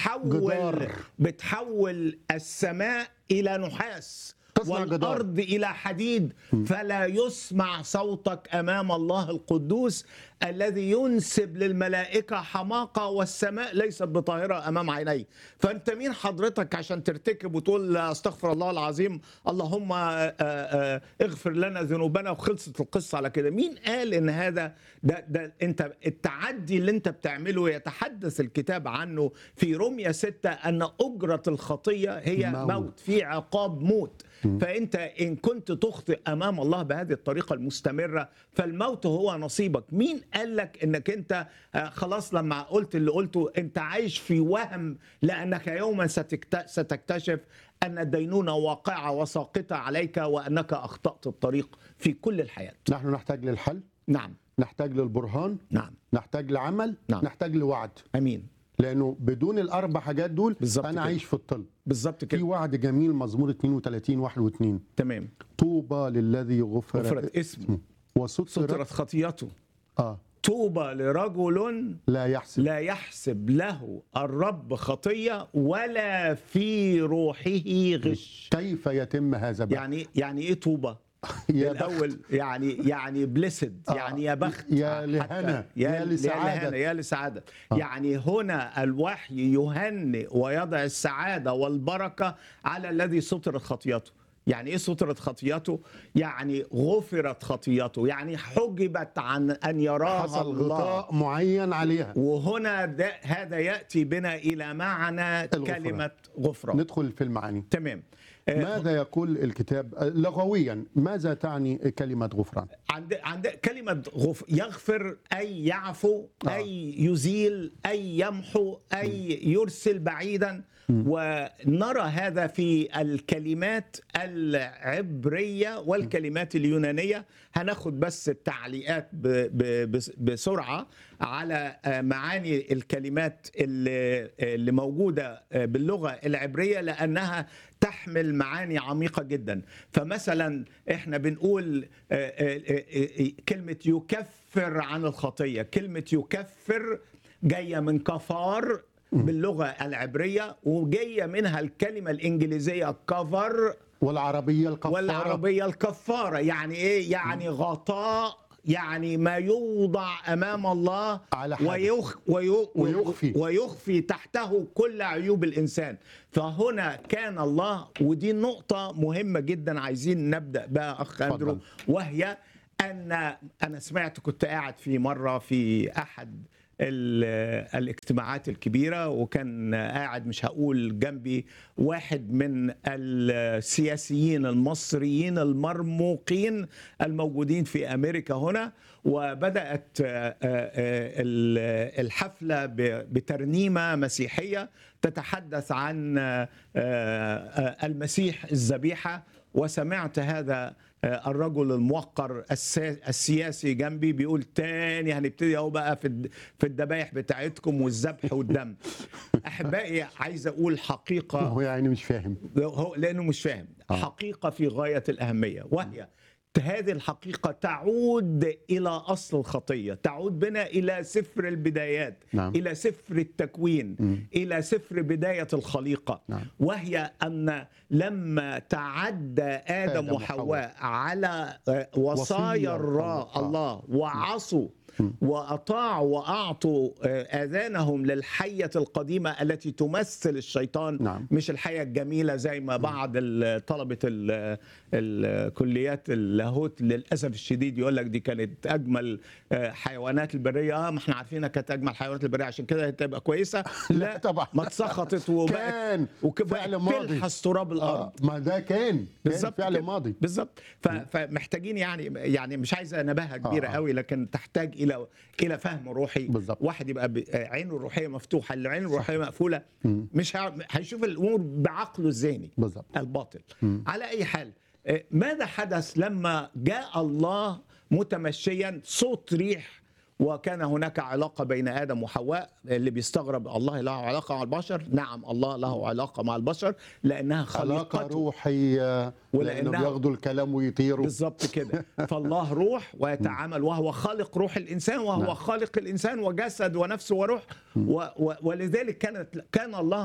بتحول جدار. بتحول السماء الى نحاس تصنع جدار. والارض الى حديد فلا يسمع صوتك امام الله القدوس الذي ينسب للملائكه حماقه والسماء ليست بطاهره امام عينيه فانت مين حضرتك عشان ترتكب وتقول استغفر الله العظيم اللهم آه، آه، اغفر لنا ذنوبنا وخلصت القصه على كده مين قال ان هذا ده, ده انت التعدي اللي انت بتعمله يتحدث الكتاب عنه في رمية ستة ان اجره الخطيه هي موت. موت, موت. في عقاب موت فانت ان كنت تخطئ امام الله بهذه الطريقه المستمره فالموت هو نصيبك مين قال لك انك انت آه، خلاص لما قلت اللي قلته انت عايش في وهم لانك يوما ستكت- ستكتشف ان الدينونه واقعه وساقطه عليك وانك اخطات الطريق في كل الحياه نحن نحتاج للحل نعم نحتاج للبرهان نعم نحتاج لعمل نعم. نحتاج لوعد امين لانه بدون الاربع حاجات دول بالظبط انا كده. عايش في الطل بالظبط في كده وعد جميل مزمور 32 1 و2 تمام طوبى للذي غفر غفرت اسمه وسترت سترت خطيته اه طوبى لرجل لا يحسب لا يحسب له الرب خطيه ولا في روحه غش كيف يتم هذا بقى؟ يعني يعني ايه طوبى يا بخت. الاول يعني يعني بليسد آه. يعني يا بخت يا حتى- لهنا، يا, يا لسعادة. لهنا يا لسعاده آه. يعني هنا الوحي يهنئ ويضع السعاده والبركه على الذي سترت خطيته يعني ايه سترت خطيته يعني غفرت خطيته يعني حجبت عن ان يراها حصل الله غطاء معين عليها وهنا ده هذا ياتي بنا الى معنى الغفران. كلمه غفران ندخل في المعاني تمام آه، ماذا يقول الكتاب آه، لغويا ماذا تعني كلمة غفران عند عند كلمة غف يغفر أي يعفو آه. أي يزيل أي يمحو أي يرسل بعيدا ونرى هذا في الكلمات العبرية والكلمات اليونانية هناخد بس التعليقات ب- ب- بس- بسرعة على آه، معاني الكلمات اللي اللي موجودة آه، باللغة العبرية لأنها تحمل معاني عميقة جدا فمثلا احنا بنقول آه، آه، آه، آه، كلمة يكفر عن الخطية كلمة يكفر جاية من كفار باللغة العبرية وجاية منها الكلمة الإنجليزية كفر والعربية الكفارة والعربية الكفارة يعني إيه؟ يعني غطاء يعني ما يوضع أمام الله على حدث. ويخ ويو ويخفي. ويخفي تحته كل عيوب الإنسان فهنا كان الله ودي نقطة مهمة جدا عايزين نبدأ بها أخ اتفضل. أندرو وهي أن أنا سمعت كنت قاعد في مرة في أحد ال- الاجتماعات الكبيرة وكان قاعد مش هقول جنبي واحد من السياسيين المصريين المرموقين الموجودين في أمريكا هنا وبدأت آه، آه، ال- الحفلة ب- بترنيمة مسيحية تتحدث عن آه، آه، المسيح الذبيحة وسمعت هذا آه، الرجل الموقر السا- السياسي جنبي بيقول تاني هنبتدي اهو بقى في الد- في الذبايح بتاعتكم والذبح والدم احبائي عايز اقول حقيقه هو يعني مش فاهم هو لانه مش فاهم آه. حقيقه في غايه الاهميه وهي هذه الحقيقة تعود إلى أصل الخطية تعود بنا إلى سفر البدايات نعم. إلى سفر التكوين مم. إلى سفر بداية الخليقة نعم. وهي أن لما تعدى آدم آدم وحواء على آه، وصية وصايا الرا الله. الله وعصوا وأطاعوا وأعطوا آه، آذانهم للحية القديمة التي تمثل الشيطان نعم. مش الحية الجميلة زي ما بعض ال- طلبة ال- الكليات اللاهوت للأسف الشديد يقول لك دي كانت أجمل آه، حيوانات البرية اه ما احنا عارفينها كانت أجمل حيوانات البرية عشان كده تبقى كويسة لا طبعا. ما اتسخطت وبقت كان وكبقت فعل ماضي. تلحس تراب الأرض آه ما ده كان كان فعل كده. ماضي بالظبط ف- فمحتاجين يعني يعني مش عايزه نباهه كبيره آه. قوي لكن تحتاج الى الى فهم روحي بالظبط. واحد يبقى ب- عينه الروحيه مفتوحه اللي عينه الروحيه مقفوله مم. مش ه- هيشوف الامور بعقله الذهني بالظبط الباطل مم. على اي حال آه، ماذا حدث لما جاء الله متمشيا صوت ريح وكان هناك علاقة بين آدم وحواء اللي بيستغرب الله له علاقة مع البشر نعم الله له علاقة مع البشر لأنها علاقة خليقته روحية لأنه ولأنها- بياخدوا الكلام ويطيروا بالظبط كده فالله روح ويتعامل وهو خالق روح الانسان وهو نعم. خالق الانسان وجسد ونفس وروح و و ولذلك كانت كان الله